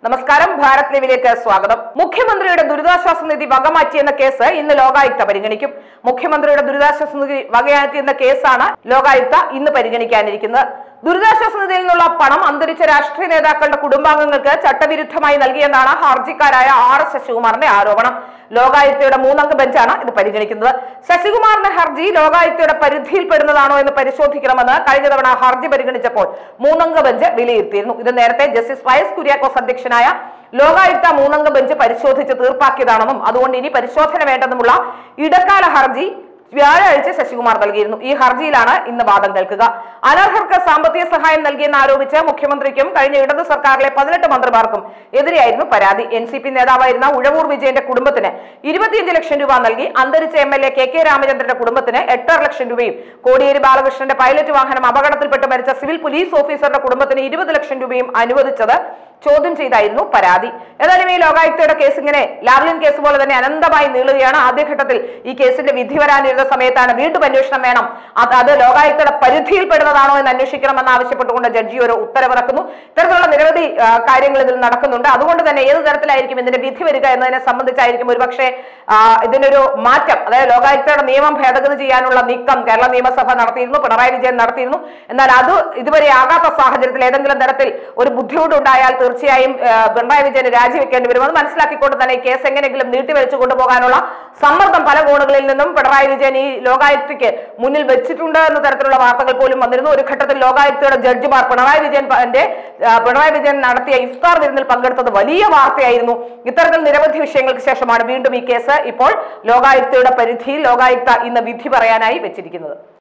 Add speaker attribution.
Speaker 1: നമസ്കാരം ഭാരത് ലൈവിലേക്ക് സ്വാഗതം മുഖ്യമന്ത്രിയുടെ ദുരിതാശ്വാസ നിധി വകമാറ്റിയെന്ന കേസ് ഇന്ന് ലോകായുക്ത പരിഗണിക്കും മുഖ്യമന്ത്രിയുടെ ദുരിതാശ്വാസ നിധി വകമാറ്റിയെന്ന കേസാണ് ലോകായുക്ത ഇന്ന് പരിഗണിക്കാനിരിക്കുന്നത് ദുരിതാശ്വാസ നിധിയിൽ നിന്നുള്ള പണം അന്തരിച്ച രാഷ്ട്രീയ നേതാക്കളുടെ കുടുംബാംഗങ്ങൾക്ക് ചട്ടവിരുദ്ധമായി നൽകിയെന്നാണ് ഹർജിക്കാരായ ആർ എസ് ശശികുമാറിന്റെ ആരോപണം ലോകായുക്തയുടെ മൂന്നംഗ ബെഞ്ചാണ് ഇത് പരിഗണിക്കുന്നത് ശശികുമാറിന്റെ ഹർജി ലോകായുക്തയുടെ പരിധിയിൽപ്പെടുന്നതാണോ എന്ന് പരിശോധിക്കണമെന്ന് കഴിഞ്ഞ തവണ ഹർജി പരിഗണിച്ചപ്പോൾ മൂന്നംഗ ബെഞ്ച് വിലയിരുത്തിയിരുന്നു ഇത് നേരത്തെ ജസ്റ്റിസ് വൈഎസ് കുര്യാക്കോസ് അധ്യക്ഷനായ ലോകായുക്ത മൂന്നംഗ ബെഞ്ച് പരിശോധിച്ച് തീർപ്പാക്കിയതാണെന്നും അതുകൊണ്ട് ഇനി പരിശോധന വേണ്ടെന്നുമുള്ള ഇടക്കാല ഹർജി വ്യാഴാഴ്ച ശശികുമാർ നൽകിയിരുന്നു ഈ ഹർജിയിലാണ് ഇന്ന് വാദം കേൾക്കുക അനർഹർക്ക് സാമ്പത്തിക സഹായം നൽകിയെന്ന് ആരോപിച്ച് മുഖ്യമന്ത്രിക്കും കഴിഞ്ഞ ഇടത് സർക്കാരിലെ പതിനെട്ട് മന്ത്രിമാർക്കും എതിരെയായിരുന്നു പരാതി എൻ സി പി നേതാവായിരുന്ന ഉഴവൂർ വിജയന്റെ കുടുംബത്തിന് ഇരുപത്തിയഞ്ച് ലക്ഷം രൂപ നൽകി അന്തരിച്ച M L A K K രാമചന്ദ്രന്റെ കുടുംബത്തിന് എട്ടര ലക്ഷം രൂപയും കോടിയേരി ബാലകൃഷ്ണന്റെ പൈലറ്റ് വാഹനം അപകടത്തിൽപ്പെട്ട് മരിച്ച സിവിൽ പോലീസ് ഓഫീസറുടെ കുടുംബത്തിന് ഇരുപത് ലക്ഷം രൂപയും അനുവദിച്ചത് ചോദ്യം ചെയ്തായിരുന്നു പരാതി ഏതായാലും ഈ ലോകായുക്തയുടെ കേസ് ഇങ്ങനെ ലാവ്ലിൻ കേസ് പോലെ തന്നെ അനന്തമായി നീളുകയാണ് ആദ്യഘട്ടത്തിൽ ഈ കേസിന്റെ വിധി വരാനിരുന്ന സമയത്താണ് വീണ്ടും അന്വേഷണം വേണം അത് അത് ലോകായുക്തയുടെ പരിധിയിൽപ്പെടുന്നതാണോ എന്ന് അന്വേഷിക്കണമെന്ന് ആവശ്യപ്പെട്ടുകൊണ്ട് ജഡ്ജി ഒരു ഉത്തരവിറക്കുന്നു ഇത്തരത്തിലുള്ള നിരവധി ആ, കാര്യങ്ങൾ ഇതിൽ നടക്കുന്നുണ്ട് അതുകൊണ്ട് തന്നെ ഏത് തരത്തിലായിരിക്കും ഇതിന്റെ വിധി വരിക എന്നതിനെ സംബന്ധിച്ചായിരിക്കും ഒരുപക്ഷെ ആ, ഇതിനൊരു മാറ്റം അതായത് ലോകായുക്തയുടെ നിയമം ഭേദഗതി ചെയ്യാനുള്ള നീക്കം കേരള നിയമസഭ നടത്തിയിരുന്നു പിണറായി വിജയൻ നടത്തിയിരുന്നു എന്നാൽ അത് ഇതുവരെ ആകാത്ത സാഹചര്യത്തിൽ ഏതെങ്കിലും തരത്തിൽ ഒരു ബുദ്ധിമുട്ടുണ്ടായാൽ തീർച്ചയായും ആ, പിണറായി വിജയന് രാജിവെക്കേണ്ടി വരും അത് മനസ്സിലാക്കിക്കൊണ്ട് തന്നെ ഈ കേസ് എങ്ങനെയെങ്കിലും നീട്ടിവെച്ചു കൊണ്ടുപോകാനുള്ള സമ്മർദ്ദം പല കോണുകളിൽ നിന്നും പിണറായി വിജയൻ ഈ ലോകായുക്തയ്ക്ക് മുന്നിൽ വെച്ചിട്ടുണ്ട് എന്ന തരത്തിലുള്ള വാർത്തകൾ പോലും വന്നിരുന്നു ഒരു ഘട്ടത്തിൽ ലോകായുക്തയുടെ ജഡ്ജിമാർ പിണറായി വിജയൻ പ- ആ, പിണറായി വിജയൻ നടത്തിയ ഇഫ്താർ വിരുന്നിൽ പങ്കെടുത്തത് വലിയ വാർത്തയായിരുന്നു ഇത്തരത്തിൽ നിരവധി വിഷയങ്ങൾക്ക് ശേഷമാണ് വീണ്ടും ഈ കേസ് ഇപ്പോൾ ലോകായുക്തയുടെ പരിധിയിൽ ലോകായുക്ത ഇന്ന് വിധി പറയാനായി വെച്ചിരിക്കുന്നത്